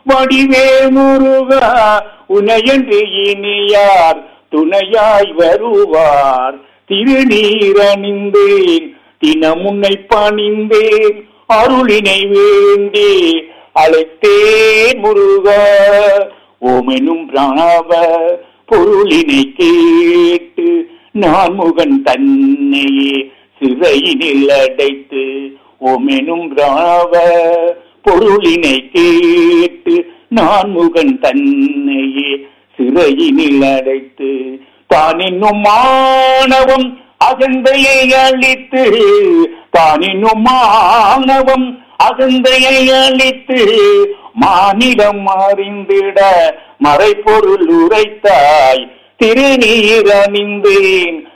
வடிவே முருகா உனையன்று இனியார் துணையாய் வருவார் திருநீரணிந்தேன் தினமுன்னை பணிந்தேன் அருளினை வேண்டி அழைத்தேன் முருகா ஓமெனும் பிராணவ பொருளினை கேட்டு நான் முகன் தன்னையே சிறையினில் அடைத்து ஓமெனும் பிராணவ பொருளினை கேட்டு நான் முகன் தன்னையே சிறையினில் அடைத்து தான் இன்னும் மாணவம் அகந்தையை அளித்து தான் இன்னும் மாணவம் அகந்தையை அளித்து மானிடம் அறிந்திட மறைப்பொருள் உரைத்தாய் திருநீர் அணிந்தேன்